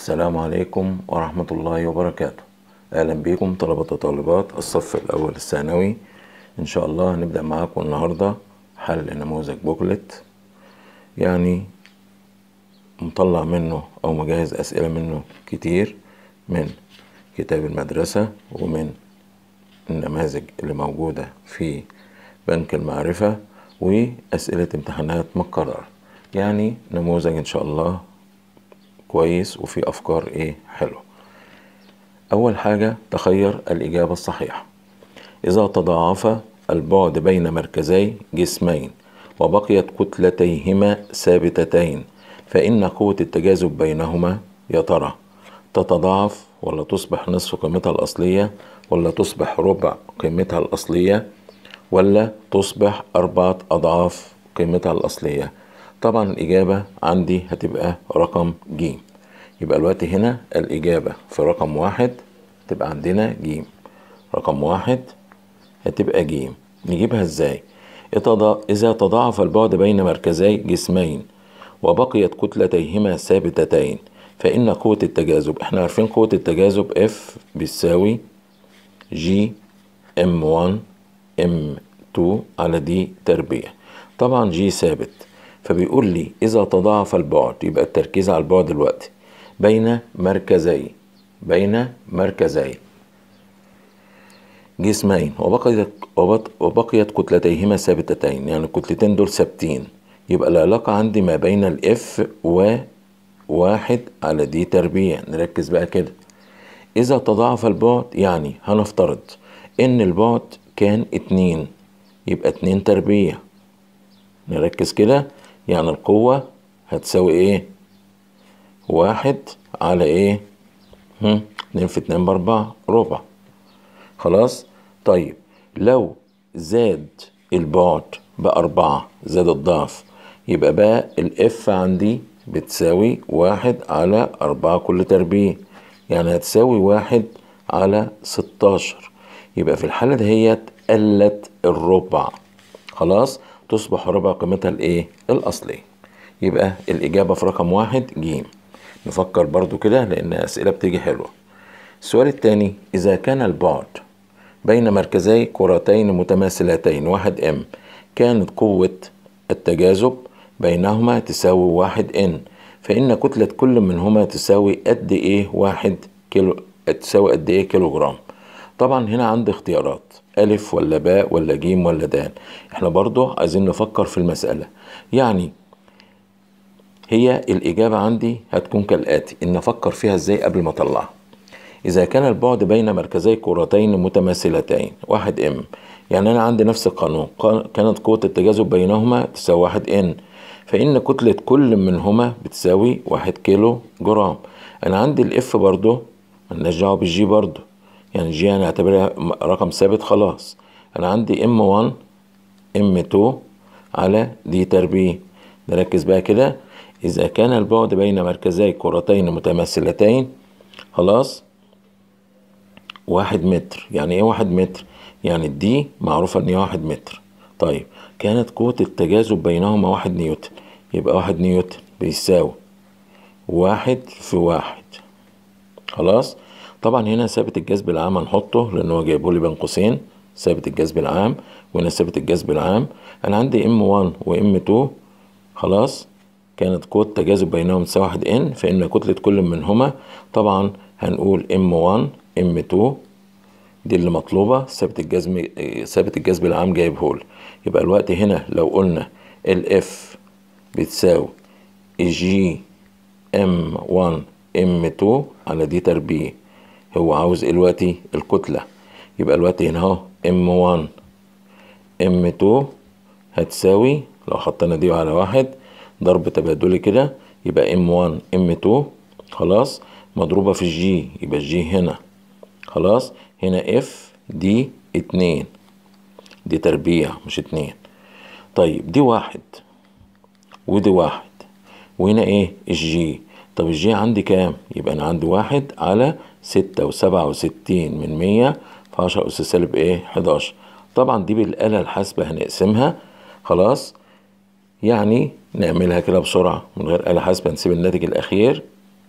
السلام عليكم ورحمة الله وبركاته أهلا بكم طلبة وطالبات الصف الأول الثانوي إن شاء الله هنبدأ معاكم النهاردة حل نموذج بوكلت يعني مطلع منه أو مجهز أسئلة منه كتير من كتاب المدرسة ومن النماذج اللي موجودة في بنك المعرفة وأسئلة امتحانات مكررة يعني نموذج إن شاء الله كويس وفي أفكار إيه حلوة أول حاجة تخير الإجابة الصحيحة إذا تضاعف البعد بين مركزي جسمين وبقيت كتلتيهما ثابتتين فإن قوة التجاذب بينهما يا ترى تتضاعف ولا تصبح نصف قيمتها الأصلية ولا تصبح ربع قيمتها الأصلية ولا تصبح أربعة أضعاف قيمتها الأصلية طبعا الإجابة عندي هتبقى رقم ج يبقى الوقت هنا الإجابة في رقم واحد تبقى عندنا ج رقم واحد هتبقى ج نجيبها ازاي إذا تضاعف البعد بين مركزي جسمين وبقيت كتلتيهما ثابتتين فإن قوة التجاذب احنا عارفين قوة التجاذب F بتساوي G M1 M2 على دي تربيع طبعا G ثابت فبيقول لي إذا تضاعف البعد يبقى التركيز على البعد دلوقتي بين مركزي بين مركزي جسمين وبقيت وبقيت كتلتيهما ثابتتين يعني الكتلتين دول ثابتين يبقى العلاقة عندي ما بين الاف وواحد على دي تربيع نركز بقى كده إذا تضاعف البعد يعني هنفترض إن البعد كان اتنين يبقى اتنين تربيع نركز كده يعني القوة هتساوي ايه واحد على ايه هم اتنين في اتنين باربعة ربع خلاص طيب لو زاد البعد بأربعة زاد الضعف يبقى بقى الاف عندي بتساوي واحد على أربعة كل تربيع يعني هتساوي واحد على ستاشر يبقى في الحالة دهيت قلت الربع خلاص تصبح ربع قيمتها الايه الاصليه يبقى الاجابه في رقم واحد ج نفكر برضو كده لان اسئله بتيجي حلوه السؤال الثاني اذا كان البعد بين مركزي كرتين متماثلتين واحد ام كانت قوه التجاذب بينهما تساوي واحد ان فان كتله كل منهما تساوي قد ايه واحد كيلو تساوي قد ايه كيلو جرام طبعا هنا عندي اختيارات ألف ولا باء ولا جيم ولا دال احنا برضو عايزين نفكر في المسألة يعني هي الإجابة عندي هتكون كالآتي إن أفكر فيها إزاي قبل ما أطلعها إذا كان البعد بين مركزي كرتين متماثلتين واحد إم يعني أنا عندي نفس القانون كانت قوة التجاذب بينهما تساوي واحد إن فإن كتلة كل منهما بتساوي واحد كيلو جرام أنا عندي الإف برضو ملناش دعوة بالجي برضو يعني جي انا اعتبرها رقم ثابت خلاص انا عندي ام 1 ام 2 على دي تربيع نركز بقى كده اذا كان البعد بين مركزي كرتين متماثلتين خلاص واحد متر يعني ايه واحد متر يعني دي معروفة ان هي واحد متر طيب كانت قوة التجاذب بينهما واحد نيوتن يبقى واحد نيوتن بيساوي واحد في واحد خلاص طبعا هنا ثابت الجذب العام هنحطه لان هو جايبه لي بين قوسين ثابت الجذب العام وهنا ثابت الجذب العام انا عندي ام 1 وام 2 خلاص كانت قوة التجاذب بينهم تساوي واحد ان فان كتلة كل منهما طبعا هنقول ام 1 ام 2 دي اللي مطلوبة ثابت الجذب ثابت الجذب العام جايبه لي يبقى الوقت هنا لو قلنا الاف بتساوي جي ام 1 ام 2 على دي تربيع هو عاوز ايه دلوقتي الكتلة يبقى الوقت هنا اهو ام 1 ام 2 هتساوي لو حطينا دي على واحد ضرب تبادلي كده يبقى ام 1 ام 2 خلاص مضروبة في الجي يبقى الجي هنا خلاص هنا اف دي اتنين دي تربيع مش اتنين طيب دي واحد ودي واحد وهنا ايه الجي طب الجي عندي كام يبقى انا عندي واحد على ستة وسبعة وستين من مية في عشرة أس سالب إيه حداشر طبعا دي بالآلة الحاسبة هنقسمها خلاص يعني نعملها كده بسرعة من غير آلة حاسبة نسيب الناتج الأخير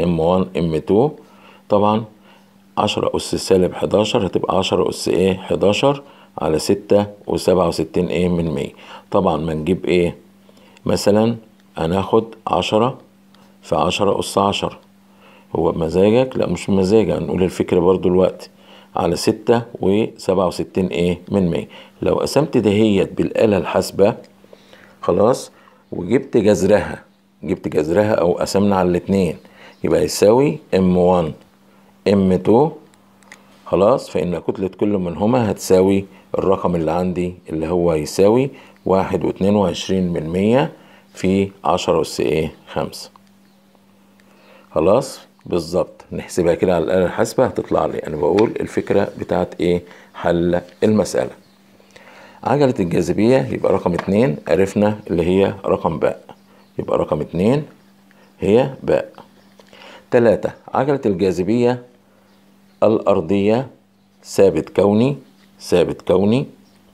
ام 1 ام 2 طبعا عشرة أس سالب حداشر هتبقى عشرة أس ايه حداشر على ستة وسبعة وستين ايه من مية طبعا ما نجيب ايه مثلا هناخد عشرة في عشرة أس عشرة هو بمزاجك لا مش بمزاجك هنقول الفكرة برضو الوقت على ستة وسبعة وستين ايه من مية لو قسمت دهيت بالآلة الحاسبة خلاص وجبت جذرها جبت جذرها او قسمنا على الاتنين يبقى يساوي ام 1 ام 2 خلاص فإن كتلة كل منهما هتساوي الرقم اللي عندي اللي هو يساوي واحد واتنين وعشرين من مية في عشرة أس إيه خمسة خلاص بالظبط نحسبها كده على الآلة الحاسبة هتطلع لي أنا بقول الفكرة بتاعت إيه حل المسألة عجلة الجاذبية يبقى رقم اتنين عرفنا اللي هي رقم باء يبقى رقم اتنين هي باء تلاتة عجلة الجاذبية الأرضية ثابت كوني ثابت كوني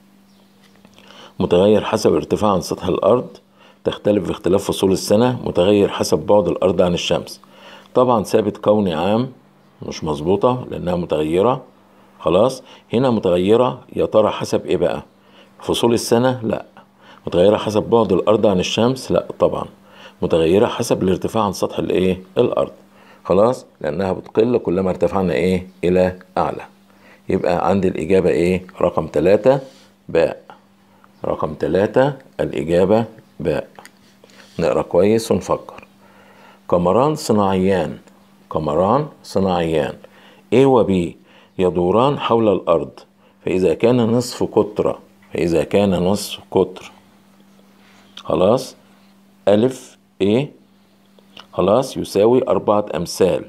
متغير حسب ارتفاع عن سطح الأرض تختلف باختلاف فصول السنة متغير حسب بعد الأرض عن الشمس طبعا ثابت كوني عام مش مظبوطة لأنها متغيرة خلاص هنا متغيرة يا ترى حسب إيه بقى فصول السنة لا متغيرة حسب بعد الأرض عن الشمس لا طبعا متغيرة حسب الارتفاع عن سطح الإيه الأرض خلاص لأنها بتقل كلما ارتفعنا إيه إلى أعلى يبقى عندي الإجابة إيه رقم تلاتة باء رقم تلاتة الإجابة باء نقرأ كويس ونفكر قمران صناعيان قمران صناعيان A و B يدوران حول الأرض فإذا كان نصف قطر فإذا كان نصف قطر خلاص ألف A خلاص يساوي أربعة أمثال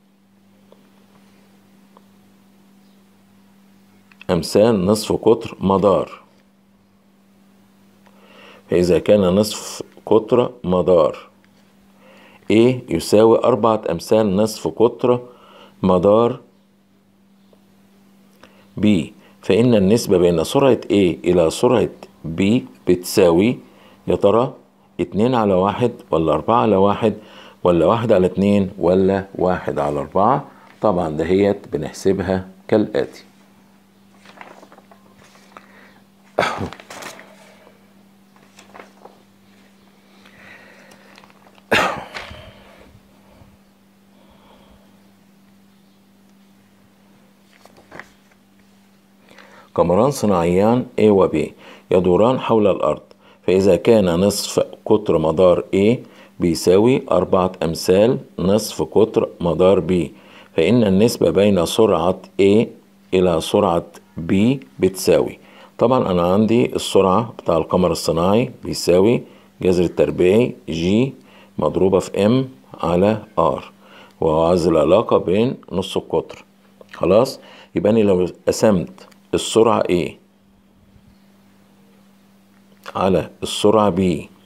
أمثال نصف قطر مدار فإذا كان نصف قطر مدار A يساوي أربعة أمثال نصف قطر مدار B فإن النسبة بين سرعة A إلى سرعة B بتساوي يا ترى اتنين على واحد ولا أربعة على واحد ولا واحد على اتنين ولا واحد على أربعة طبعا دهيت بنحسبها كالآتي قمران صناعيان A و B يدوران حول الأرض فإذا كان نصف قطر مدار A بيساوي أربعة أمثال نصف قطر مدار B فإن النسبة بين سرعة A إلى سرعة B بتساوي طبعا أنا عندي السرعة بتاع القمر الصناعي بيساوي جذر التربيعي G مضروبة في M على R وهو عايز العلاقة بين نص القطر خلاص يبقى أنا لو قسمت السرعة A على السرعة B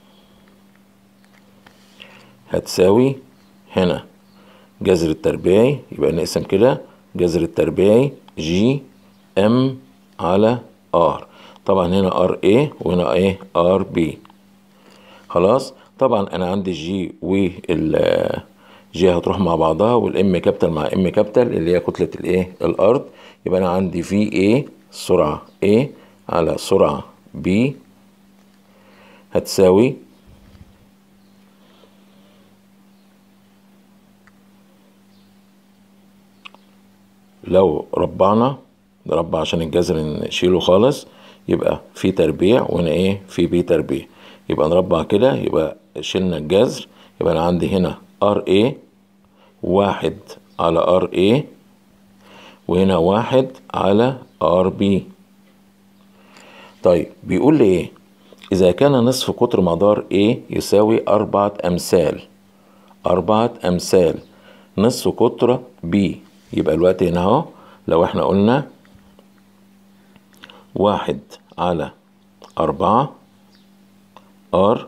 هتساوي هنا جذر التربيعي يبقى نقسم كده جذر التربيعي جي ام على ار طبعا هنا ار ايه وهنا ايه ار بي خلاص طبعا انا عندي جي وال جي هتروح مع بعضها والام كابيتال مع ام كابيتال اللي هي كتلة الايه الارض يبقى انا عندي في ايه سرعة A على سرعة B هتساوي لو ربعنا نربع عشان الجذر نشيله خالص يبقى في تربيع وهنا ايه في بي تربيع يبقى نربع كده يبقى شلنا الجذر يبقى انا عندي هنا ار ايه واحد على ار ايه وهنا واحد على ار بي طيب بيقول لي ايه اذا كان نصف قطر مدار A يساوي اربعة امثال اربعة امثال نصف قطر B يبقى الوقت هنا اهو لو احنا قلنا واحد على أربعة ار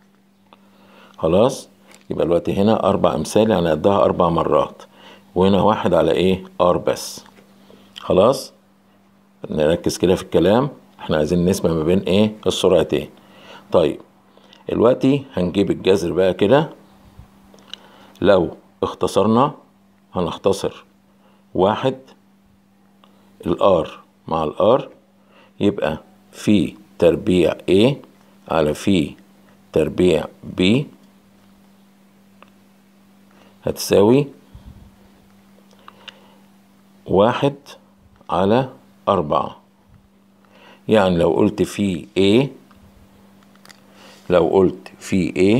خلاص يبقى الوقت هنا أربع أمثال يعني قدها أربع مرات وهنا واحد على إيه ار بس خلاص نركز كده في الكلام احنا عايزين نسبة ما بين ايه السرعتين طيب دلوقتي هنجيب الجذر بقى كده لو اختصرنا هنختصر واحد الار مع الار يبقى في تربيع A على في تربيع B هتساوي واحد على أربعة يعني لو قلت في A لو قلت في A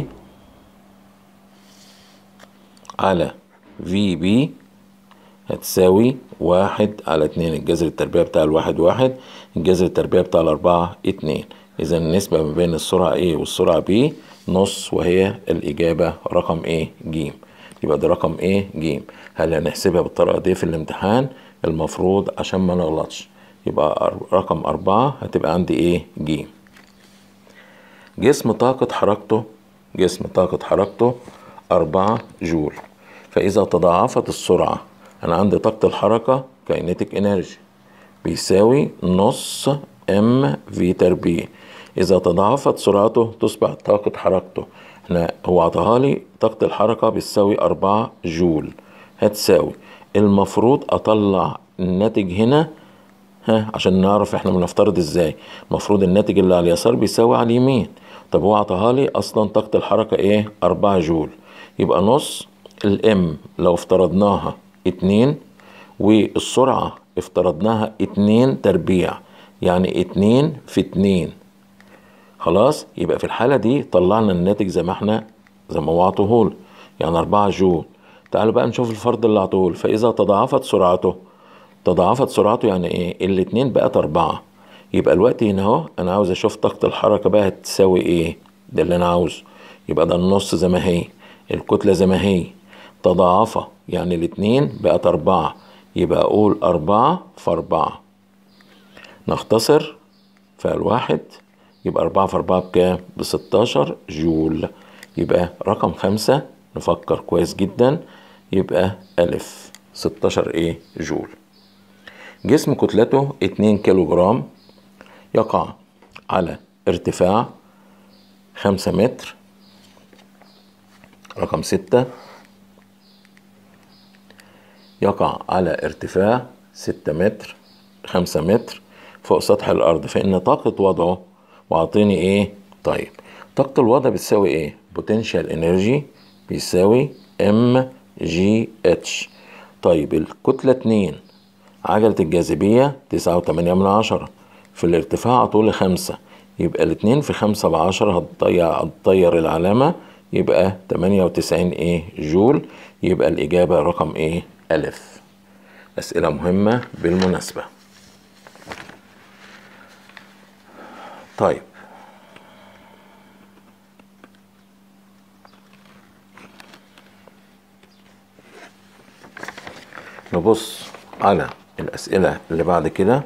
على في بي هتساوي واحد على اتنين الجذر التربيع بتاع الواحد واحد الجذر التربيع بتاع الأربعة اتنين إذا النسبة ما بين السرعة A والسرعة B نص وهي الإجابة رقم A ج يبقى ده رقم A ج هل هنحسبها بالطريقة دي في الامتحان المفروض عشان ما نغلطش يبقى رقم أربعة هتبقى عندي A ج جسم طاقة حركته جسم طاقة حركته أربعة جول فإذا تضاعفت السرعة أنا عندي طاقة الحركة كاينيتيك انرجي بيساوي نص ام في تربيع إذا تضاعفت سرعته تصبح طاقة حركته احنا هو عطاها لي طاقة الحركة بتساوي أربعة جول هتساوي المفروض أطلع الناتج هنا ها عشان نعرف احنا بنفترض ازاي المفروض الناتج اللي على اليسار بيساوي على اليمين طب هو عطاها لي اصلا طاقة الحركة ايه 4 جول يبقى نص الام لو افترضناها اتنين والسرعة افترضناها اتنين تربيع يعني اتنين في اتنين خلاص يبقى في الحالة دي طلعنا الناتج زي ما احنا زي ما هو عطوهول يعني 4 جول تعالوا بقى نشوف الفرض اللي عطوهول فإذا تضاعفت سرعته تضاعفت سرعته يعني ايه الاتنين بقت أربعة يبقى الوقت هنا اهو أنا عاوز أشوف طاقة الحركة بقى هتساوي ايه ده اللي أنا عاوزه يبقى ده النص زي ما هي الكتلة زي ما هي تضاعفة يعني الاتنين بقت أربعة يبقى أقول أربعة في أربعة نختصر فالواحد يبقى أربعة في أربعة بكام؟ بستاشر جول يبقى رقم خمسة نفكر كويس جدا يبقى ألف ستاشر إيه جول جسم كتلته اتنين كيلو جرام يقع على ارتفاع خمسة متر رقم ستة يقع على ارتفاع ستة متر خمسة متر فوق سطح الأرض فإن طاقة وضعه وأعطيني إيه؟ طيب طاقة الوضع بتساوي إيه؟ بوتنشال انرجي بيساوي ام جي اتش طيب الكتلة اتنين عجلة الجاذبية تسعة وتمانية من عشرة في الارتفاع طول خمسة يبقى الاتنين في خمسة بعشرة هتطير هتطير العلامة يبقى تمانية وتسعين ايه جول يبقى الإجابة رقم ايه ألف أسئلة مهمة بالمناسبة طيب نبص على الأسئلة اللي بعد كده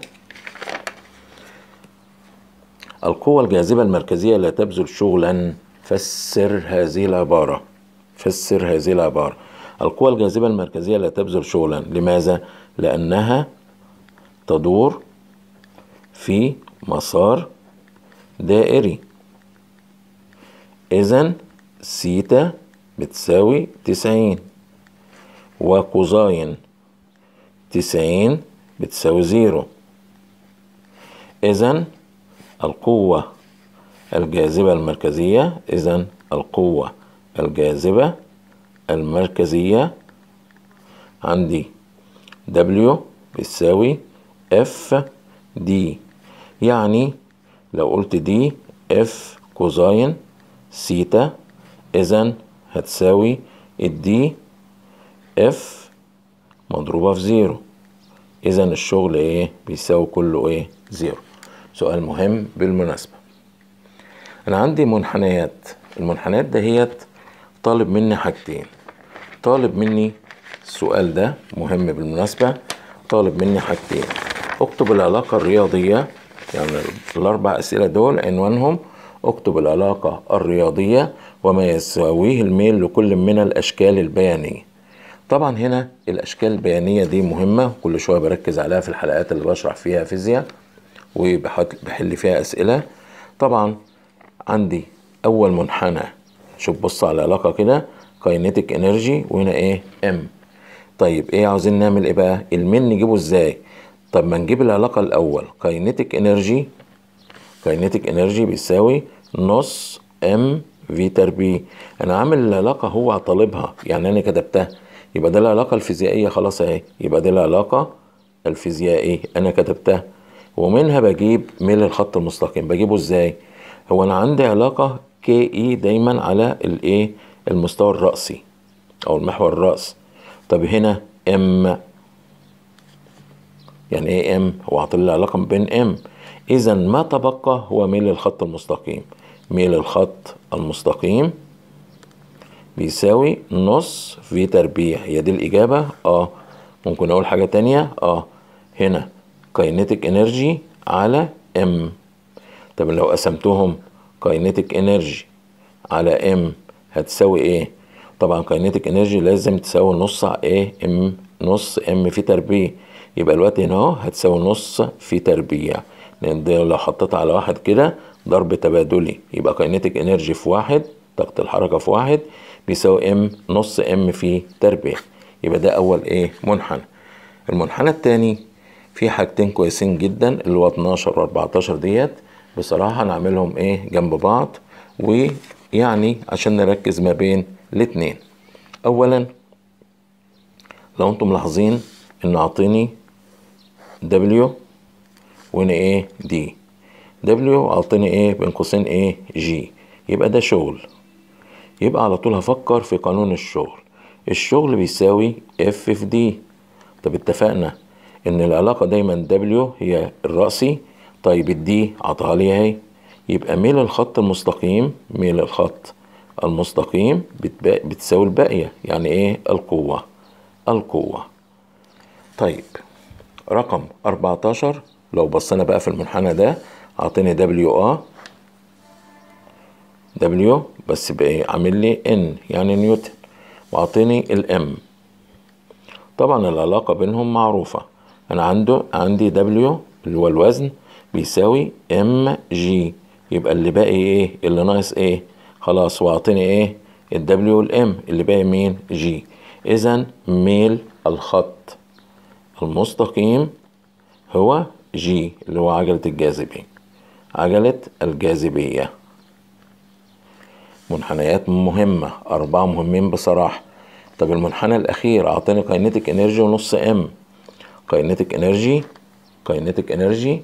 القوة الجاذبة المركزية لا تبذل شغلا فسر هذه العبارة فسر هذه العبارة القوة الجاذبة المركزية لا تبذل شغلا لماذا؟ لأنها تدور في مسار دائري إذا سيتا بتساوي تسعين وكوزاين تسعين بتساوي زيرو إذا القوة الجاذبة المركزية إذا القوة الجاذبة المركزية عندي W بتساوي F دي يعني لو قلت دي F كوزاين سيتا إذا هتساوي الدي F مضروبة في زيرو إذا الشغل إيه بيساوي كله إيه زيرو سؤال مهم بالمناسبة أنا عندي منحنيات المنحنيات دهيت طالب مني حاجتين طالب مني السؤال ده مهم بالمناسبة طالب مني حاجتين اكتب العلاقة الرياضية يعني الأربع أسئلة دول عنوانهم اكتب العلاقة الرياضية وما يساويه الميل لكل من الأشكال البيانية طبعا هنا الأشكال البيانية دي مهمة كل شوية بركز عليها في الحلقات اللي بشرح فيها فيزياء وبحل فيها أسئلة طبعا عندي أول منحنى شوف بص على العلاقة كده كاينيتيك انرجي وهنا ايه ام طيب ايه عاوزين نعمل ايه بقى المين نجيبه ازاي طب ما نجيب العلاقة الاول كاينيتيك انرجي كاينيتيك انرجي بيساوي نص ام في تربيع انا عامل العلاقة هو طالبها يعني انا كتبتها يبقى ده العلاقة الفيزيائية خلاص اهي يبقى دي العلاقة الفيزيائية انا كتبتها ومنها بجيب ميل الخط المستقيم بجيبه ازاي هو انا عندي علاقة كي اي دايما على الايه المستوى الرأسي او المحور الرأس طب هنا ام يعني ايه ام هو عطل لي علاقة بين ام اذا ما تبقى هو ميل الخط المستقيم ميل الخط المستقيم بيساوي نص في تربيع هي دي الإجابة اه ممكن أقول حاجة تانية اه هنا كاينيتيك انرجي على ام طب لو قسمتهم كاينيتيك انرجي على ام هتساوي ايه طبعا كاينيتيك انرجي لازم تساوي نص ايه ام نص ام في تربيع يبقى الوقت هنا اهو هتساوي نص في تربيع لان ده لو حطيتها على واحد كده ضرب تبادلي يبقى كاينيتيك انرجي في واحد طاقة الحركة في واحد بيساوي ام نص ام في تربيع يبقى ده اول ايه منحنى المنحنى التاني في حاجتين كويسين جدا اللي هو 12 و 14 ديت بصراحة نعملهم ايه جنب بعض ويعني عشان نركز ما بين الاتنين اولا لو انتم ملاحظين ان اعطيني دبليو وهنا ايه دي دبليو اعطيني ايه بين قوسين ايه جي يبقى ده شغل يبقى على طول هفكر في قانون الشغل الشغل بيساوي اف في دي طب اتفقنا ان العلاقة دايما دبليو هي الرأسي طيب الدي عطاها لي اهي يبقى ميل الخط المستقيم ميل الخط المستقيم بتساوي الباقية يعني ايه القوة القوة طيب رقم 14 لو بصينا بقى في المنحنى ده اعطيني دبليو ا دبليو بس بقى عامل لي ان يعني نيوتن واعطيني الام طبعا العلاقة بينهم معروفة انا عنده عندي دبليو اللي هو الوزن بيساوي ام جي يبقى اللي باقي ايه اللي ناقص ايه خلاص واعطيني ايه الدبليو والام اللي باقي مين جي اذا ميل الخط المستقيم هو جي اللي هو عجلة الجاذبية عجلة الجاذبية منحنيات مهمة أربعة مهمين بصراحة طب المنحنى الأخير أعطاني كاينيتيك انرجي ونص ام كاينيتيك انرجي كاينيتيك انرجي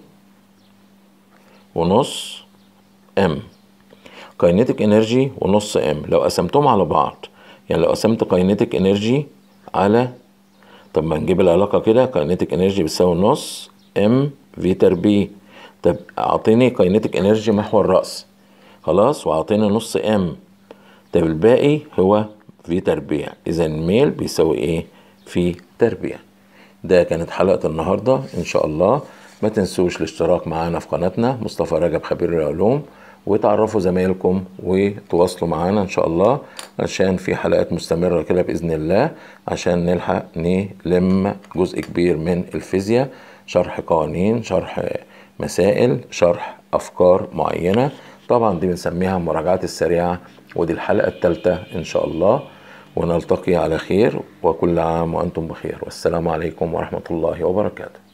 ونص ام كاينيتيك انرجي ونص ام لو قسمتهم على بعض يعني لو قسمت كاينيتيك انرجي على طب ما نجيب العلاقة كده كاينيتيك انرجي بتساوي نص ام في تربيع طب اعطيني كاينيتيك انرجي محور رأس خلاص واعطيني نص ام طب الباقي هو في تربيع اذا ميل بيساوي ايه في تربيع ده كانت حلقة النهاردة ان شاء الله ما تنسوش الاشتراك معانا في قناتنا مصطفى رجب خبير العلوم وتعرفوا زمايلكم وتواصلوا معانا ان شاء الله عشان في حلقات مستمرة كده بإذن الله عشان نلحق نلم جزء كبير من الفيزياء شرح قوانين شرح مسائل شرح أفكار معينة طبعا دي بنسميها المراجعات السريعة ودي الحلقة الثالثة إن شاء الله ونلتقي على خير وكل عام وأنتم بخير والسلام عليكم ورحمة الله وبركاته